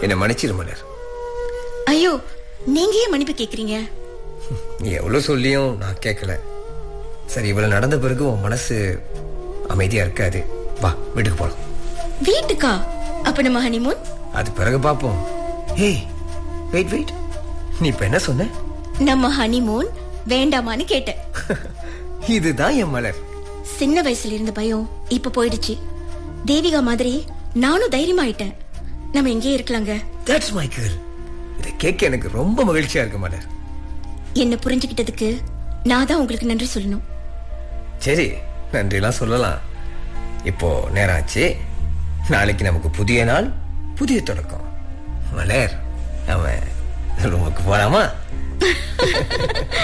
என்னை மன்னிச்சிரு மலர் ஐயோ நீங்க ஏன் மன்னிப்பு கேக்குறீங்க நீ எவ்வளவு சொல்லியும் நான் கேட்கல சரி இவ்வளவு நடந்த பிறகு உன் மனசு அமைதியா இருக்காது வா வீட்டுக்கு போலாம் வீட்டுக்கா அப்ப நம்ம ஹனிமூன் அது பிறகு பார்ப்போம் ஏய் வெயிட் வெயிட் நீ இப்ப என்ன சொன்ன நம்ம ஹனிமூன் வேண்டாமான்னு கேட்டேன் இதுதான் என் மலர் சின்ன வயசுல இருந்த பயம் இப்ப போயிடுச்சு தேவிகா மாதிரி நானும் தைரியமாயிட்டேன் நம்ம எங்கேயே இருக்கலாங்க தட்ஸ் மை கேர்ள் இதை கேட்க எனக்கு ரொம்ப மகிழ்ச்சியா இருக்கு மலர் என்ன புரிஞ்சுக்கிட்டதுக்கு நான் தான் உங்களுக்கு நன்றி சொல்லணும் சரி நன்றிலாம் சொல்லலாம் இப்போ நேரம் ஆச்சு நாளைக்கு நமக்கு புதிய நாள் புதிய தொடக்கம் மலர் அவன் ரூமுக்கு போலாமா